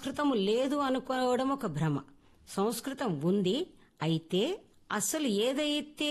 సంస్కృతం లేదు అనుకోవడం ఒక భ్రమ సంస్కృతం ఉంది అయితే అసలు ఏదైతే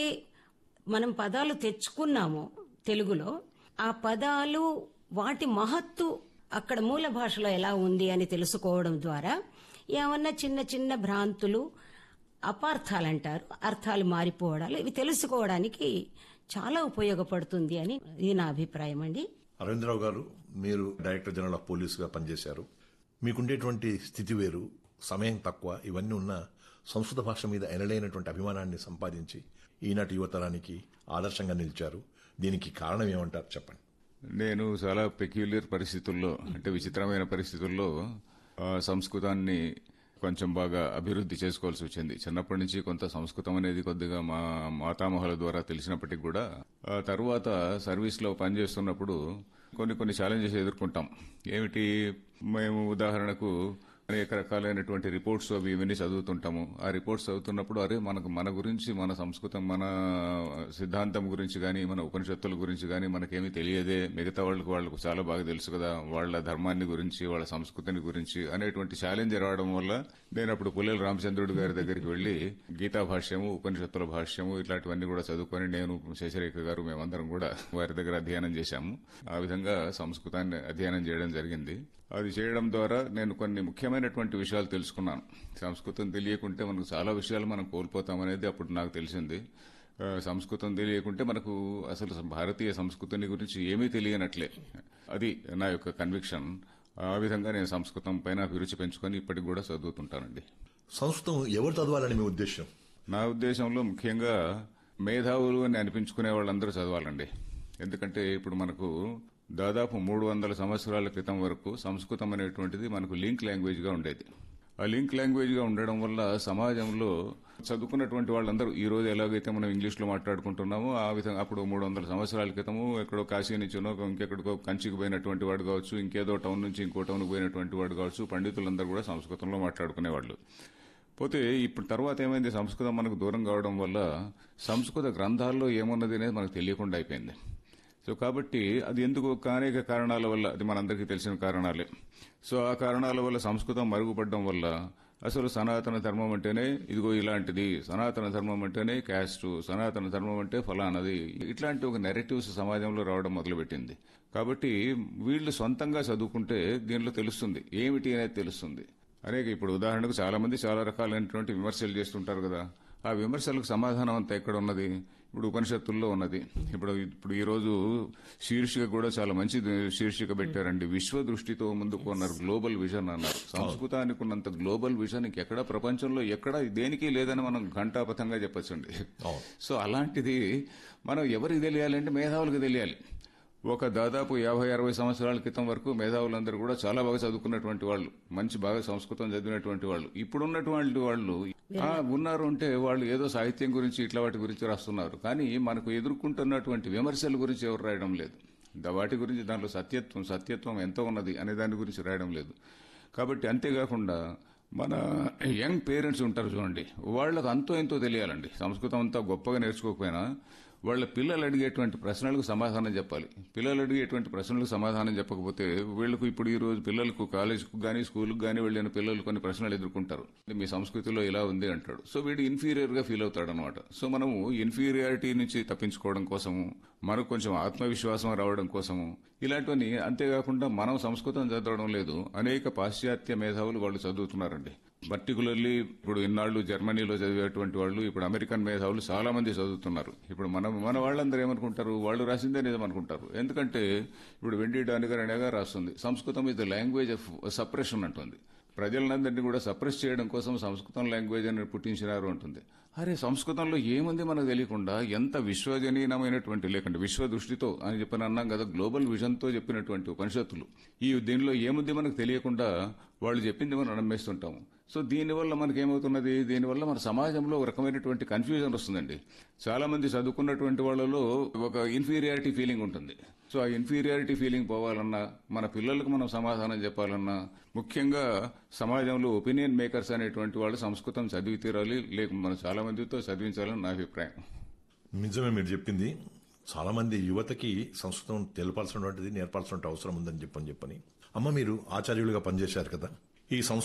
మనం పదాలు తెచ్చుకున్నామో తెలుగులో ఆ పదాలు వాటి మహత్తు అక్కడ మూల భాషలో ఎలా ఉంది అని తెలుసుకోవడం ద్వారా ఏమన్నా చిన్న చిన్న భ్రాంతులు అపార్థాలు అంటారు అర్థాలు మారిపోవడాలు ఇవి తెలుసుకోవడానికి చాలా ఉపయోగపడుతుంది అని ఇది నా అభిప్రాయం అండి అరవిందరావు గారు మీరు డైరెక్టర్ జనరల్ ఆఫ్ పోలీసుగా పనిచేశారు మీకుండేటువంటి స్థితి వేరు సమయం తక్కువ ఇవన్నీ ఉన్న సంస్కృత భాష మీద ఎనలేనటువంటి అభిమానాన్ని సంపాదించి ఈనాటి యువతరానికి ఆదర్శంగా నిలిచారు దీనికి కారణం ఏమంటారు చెప్పండి నేను చాలా పెక్యులర్ పరిస్థితుల్లో అంటే విచిత్రమైన పరిస్థితుల్లో ఆ, సంస్కృతాన్ని కొంచెం బాగా అభివృద్ధి చేసుకోవాల్సి వచ్చింది చిన్నప్పటి నుంచి కొంత సంస్కృతం అనేది కొద్దిగా మా మాతామహుల ద్వారా తెలిసినప్పటికీ కూడా ఆ తర్వాత సర్వీస్ లో పనిచేస్తున్నప్పుడు కొన్ని కొన్ని ఛాలెంజెస్ ఎదుర్కొంటాం ఏమిటి మేము ఉదాహరణకు అనేక రకాలైనటువంటి రిపోర్ట్స్ అవి ఇవన్నీ చదువుతుంటాము ఆ రిపోర్ట్స్ చదువుతున్నప్పుడు అరే మనకు మన గురించి మన సంస్కృతం మన సిద్ధాంతం గురించి కానీ మన ఉపనిషత్తుల గురించి కానీ మనకేమీ తెలియదే మిగతా వాళ్ళకు వాళ్ళకు చాలా బాగా తెలుసు కదా వాళ్ళ ధర్మాన్ని గురించి వాళ్ళ సంస్కృతిని గురించి అనేటువంటి ఛాలెంజ్ రావడం వల్ల నేను అప్పుడు పుల్లెల రామచంద్రుడు గారి దగ్గరికి వెళ్లి గీతా భాష్యము ఉపనిషత్తుల భాష్యము ఇట్లాంటివన్నీ కూడా చదువుకొని నేను శశిరేఖ గారు మేమందరం కూడా వారి దగ్గర అధ్యయనం చేశాము ఆ విధంగా సంస్కృతాన్ని అధ్యయనం చేయడం జరిగింది అది చేయడం ద్వారా నేను కొన్ని ముఖ్యమైనటువంటి విషయాలు తెలుసుకున్నాను సంస్కృతం తెలియకుంటే మనకు చాలా విషయాలు మనం కోల్పోతామనేది అప్పుడు నాకు తెలిసింది ఆ, సంస్కృతం తెలియకుంటే మనకు అసలు భారతీయ సంస్కృతిని గురించి ఏమీ తెలియనట్లే అది నా యొక్క కన్విక్షన్ ఆ విధంగా నేను సంస్కృతం పైన అభిరుచి పెంచుకొని ఇప్పటికి కూడా చదువుతుంటానండి సంస్కృతం ఎవరు చదవాలని మీ ఉద్దేశం నా ఉద్దేశంలో ముఖ్యంగా మేధావులు అని అనిపించుకునే వాళ్ళందరూ చదవాలండి ఎందుకంటే ఇప్పుడు మనకు దాదాపు మూడు వందల సంవత్సరాల క్రితం వరకు సంస్కృతం అనేటువంటిది మనకు లింక్ లాంగ్వేజ్ గా ఉండేది ఆ లింక్ లాంగ్వేజ్ గా ఉండడం వల్ల సమాజంలో చదువుకున్నటువంటి వాళ్ళందరూ ఈ రోజు ఎలాగైతే మనం ఇంగ్లీష్ లో మాట్లాడుకుంటున్నామో ఆ విధంగా అప్పుడు మూడు వందల సంవత్సరాల క్రితము ఎక్కడో కాశీ నుంచినో ఇంకెక్కడికో కంచికి పోయినటువంటి వాడు కావచ్చు ఇంకేదో టౌన్ నుంచి ఇంకో టౌన్ పోయినటువంటి వాడు కావచ్చు పండితులందరూ కూడా సంస్కృతంలో మాట్లాడుకునేవాళ్ళు పోతే ఇప్పుడు తర్వాత ఏమైంది సంస్కృతం మనకు దూరం కావడం వల్ల సంస్కృత గ్రంథాల్లో ఏమున్నది అనేది మనకు తెలియకుండా అయిపోయింది సో కాబట్టి అది ఎందుకు అనేక కారణాల వల్ల అది మనందరికీ తెలిసిన కారణాలే సో ఆ కారణాల వల్ల సంస్కృతం మరుగుపడడం వల్ల అసలు సనాతన ధర్మం అంటేనే ఇదిగో ఇలాంటిది సనాతన ధర్మం అంటేనే క్యాస్ట్ సనాతన ధర్మం అంటే ఫలానది ఇట్లాంటి ఒక నెరేటివ్స్ సమాజంలో రావడం మొదలుపెట్టింది కాబట్టి వీళ్ళు సొంతంగా చదువుకుంటే దీనిలో తెలుస్తుంది ఏమిటి అనేది తెలుస్తుంది అనేక ఇప్పుడు ఉదాహరణకు చాలా మంది చాలా రకాలైనటువంటి విమర్శలు చేస్తుంటారు కదా ఆ విమర్శలకు సమాధానం అంతా ఎక్కడ ఉన్నది ఇప్పుడు ఉపనిషత్తుల్లో ఉన్నది ఇప్పుడు ఇప్పుడు ఈ రోజు శీర్షిక కూడా చాలా మంచి శీర్షిక పెట్టారండి విశ్వ దృష్టితో ముందుకు అన్నారు గ్లోబల్ విజన్ అన్నారు సంస్కృతానికి ఉన్నంత గ్లోబల్ విజన్ ఇంకెక్కడ ప్రపంచంలో ఎక్కడ దేనికి లేదని మనం ఘంటాపథంగా చెప్పొచ్చండి అవును. సో అలాంటిది మనం ఎవరికి తెలియాలంటే మేధావులకు తెలియాలి ఒక దాదాపు యాభై అరవై సంవత్సరాల క్రితం వరకు మేధావులందరూ కూడా చాలా బాగా చదువుకున్నటువంటి వాళ్ళు మంచి బాగా సంస్కృతం చదివినటువంటి వాళ్ళు ఇప్పుడున్నటువంటి వాళ్ళు ఆ, ఉన్నారు అంటే వాళ్ళు ఏదో సాహిత్యం గురించి ఇట్లా వాటి గురించి రాస్తున్నారు కానీ మనకు ఎదుర్కొంటున్నటువంటి విమర్శల గురించి ఎవరు రాయడం లేదు ద- వాటి గురించి దాంట్లో సత్యత్వం సత్యత్వం ఎంత ఉన్నది అనే దాని గురించి రాయడం లేదు కాబట్టి అంతేకాకుండా మన యంగ్ పేరెంట్స్ ఉంటారు చూడండి వాళ్ళకు అంతో ఎంతో తెలియాలండి సంస్కృతం అంతా గొప్పగా నేర్చుకోకపోయినా వాళ్ళ పిల్లలు అడిగేటువంటి ప్రశ్నలకు సమాధానం చెప్పాలి పిల్లలు అడిగేటువంటి ప్రశ్నలకు సమాధానం చెప్పకపోతే వీళ్ళకు ఇప్పుడు ఈ రోజు పిల్లలకు కాలేజ్కు గానీ స్కూల్కి గానీ వెళ్ళిన పిల్లలు కొన్ని ప్రశ్నలు ఎదుర్కొంటారు మీ సంస్కృతిలో ఇలా ఉంది అంటాడు సో వీడు ఇన్ఫీరియర్ గా ఫీల్ అవుతాడు అనమాట సో మనము ఇన్ఫీరియారిటీ నుంచి తప్పించుకోవడం కోసము మనకు కొంచెం ఆత్మవిశ్వాసం రావడం కోసము ఇలాంటివన్నీ అంతేకాకుండా మనం సంస్కృతం చదవడం లేదు అనేక పాశ్చాత్య మేధావులు వాళ్ళు చదువుతున్నారండి పర్టికులర్లీ ఇప్పుడు ఇన్నాళ్లు జర్మనీలో చదివేటువంటి వాళ్ళు ఇప్పుడు అమెరికన్ మేధావులు చాలా మంది చదువుతున్నారు ఇప్పుడు మనం మన వాళ్ళందరూ ఏమనుకుంటారు వాళ్ళు రాసిందే నిజం అనుకుంటారు ఎందుకంటే ఇప్పుడు వెండి డానిగర్ అనేగా రాస్తుంది సంస్కృతం is the language of suppression అంటుంది ప్రజలందరినీ కూడా సప్రెస్ చేయడం కోసం సంస్కృతం లాంగ్వేజ్ అని పుట్టించినారు అంటుంది అరే సంస్కృతంలో ఏముంది మనకు తెలియకుండా ఎంత విశ్వజనీయమైనటువంటి లేకంటే విశ్వ దృష్టితో అని చెప్పిన అన్నాం కదా గ్లోబల్ విజన్ తో చెప్పినటువంటి ఉపనిషత్తులు ఈ దీనిలో ఏముంది మనకు తెలియకుండా వాళ్ళు చెప్పింది మనం నమ్మేస్తుంటాము సో దీనివల్ల మనకి ఏమవుతున్నది దీనివల్ల మన సమాజంలో ఒక రకమైనటువంటి కన్ఫ్యూజన్ వస్తుందండి చాలా మంది చదువుకున్నటువంటి వాళ్ళలో ఒక ఇన్ఫీరియారిటీ ఫీలింగ్ ఉంటుంది సో ఆ ఇన్ఫీరియారిటీ ఫీలింగ్ పోవాలన్నా మన పిల్లలకు మనం సమాధానం చెప్పాలన్నా ముఖ్యంగా సమాజంలో ఒపీనియన్ మేకర్స్ అనేటువంటి వాళ్ళు సంస్కృతం చదివి తీరాలి లేక మనం చాలా మందితో చదివించాలని నా అభిప్రాయం నిజమే మీరు చెప్పింది చాలా మంది యువతకి సంస్కృతం తెలపాల్సినటువంటిది నేర్పాల్సిన అవసరం ఉందని చెప్పని చెప్పని అమ్మ మీరు ఆచార్యులుగా పనిచేశారు కదా ఈ సంస్కృతం